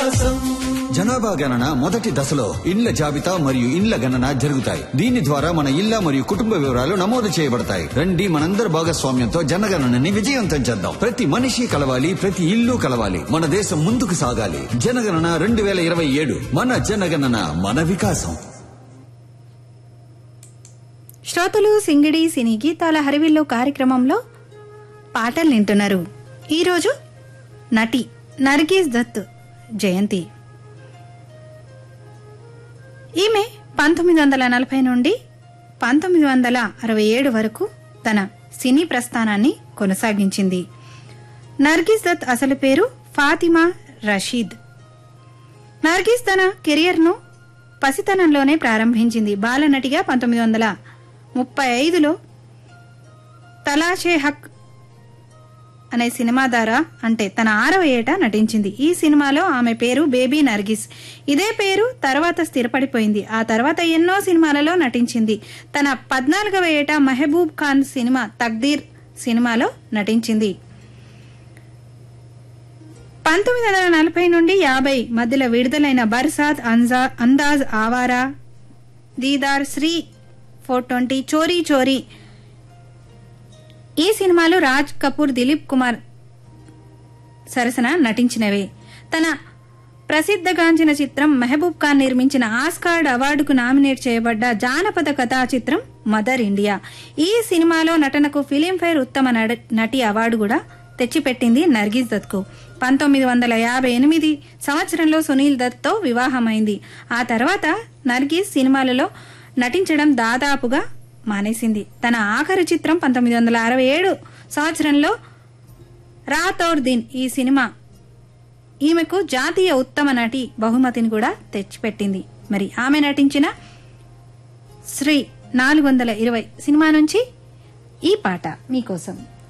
జనాభా గణన మొదటి దశలో ఇండ్ల జాబితా మరియు ఇండ్ల గణన జరుగుతాయి దీని ద్వారా మన ఇళ్ల మరియు కుటుంబ వివరాలు నమోదు చేయబడతాయి రండి మనందరి భాగస్వామ్యంతో జనగణనని విజయవంతం చేద్దాం ప్రతి మనిషి కలవాలి ప్రతి ఇల్లు కలవాలి మన దేశం ముందుకు సాగాలి జనగణన రెండు వేల ఇరవై ఏడు మన జనగణన మన వికాసం శ్రోతలు సింగిడి సినీ గీతాల హరివిల్లు కార్యక్రమంలో పాటలు వింటున్నారు ఈరోజు నటి నర్గీస్ దత్ జయంతి ఈమె పంతొమ్మిది వందల నలభై నుండి పంతొమ్మిది వందల అరవై ఏడు వరకు తన సినీ ప్రస్థానాన్ని కొనసాగించింది నర్గిస్ దత్ అసలు పేరు ఫాతిమా రషీద్ నర్గిస్ తన కెరియర్ను పసితనంలోనే ప్రారంభించింది బాలనటిగా పంతొమ్మిది వందల ముప్పై ఐదులో తలాషే హక్ అనే సినిమా ద్వారా అంటే తన ఆరవ ఏట నటించింది ఈ సినిమాలో ఆమె పేరు బేబీ నర్గిస్ ఇదే పేరు తర్వాత స్థిరపడిపోయింది ఆ తర్వాత ఎన్నో సినిమాలలో నటించింది తన పద్నాలుగవ ఏట మెహబూబ్ ఖాన్ సినిమా తక్దీర్ సినిమాలో నటించింది పంతొమ్మిది వందల నలభై నుండి యాభై మధ్యలో విడుదలైన బర్సాత్ అంజా అందాజ్ ఆవారా దీదార్ శ్రీ ఫోర్ ట్వంటీ చోరీ చోరీ ఈ సినిమాలు రాజ్ కపూర్ దిలీప్ కుమార్ సరసన నటించినవే తన ప్రసిద్ధగాంచిన చిత్రం మెహబూబ్ ఖాన్ నిర్మించిన ఆస్కార్డ్ అవార్డుకు నామినేట్ చేయబడ్డ జానపద కథా చిత్రం మదర్ ఇండియా ఈ సినిమాలో నటనకు ఫిలింఫేర్ ఉత్తమ నడ- నటి అవార్డు కూడా తెచ్చిపెట్టింది నర్గిస్ దత్కు పంతొమ్మిది వందల యాభై ఎనిమిది సంవత్సరంలో సునీల్ దత్తో వివాహమైంది ఆ తర్వాత నర్గిస్ సినిమాలలో నటించడం దాదాపుగా మానేసింది తన ఆఖరి చిత్రం పంతొమ్మిది వందల అరవై ఏడు సంవత్సరంలో రాతౌర్ దిన్ ఈ సినిమా ఈమెకు జాతీయ ఉత్తమ నటి బహుమతిని కూడా తెచ్చిపెట్టింది మరి ఆమె నటించిన శ్రీ నాలుగు వందల ఇరవై సినిమా నుంచి ఈ పాట మీకోసం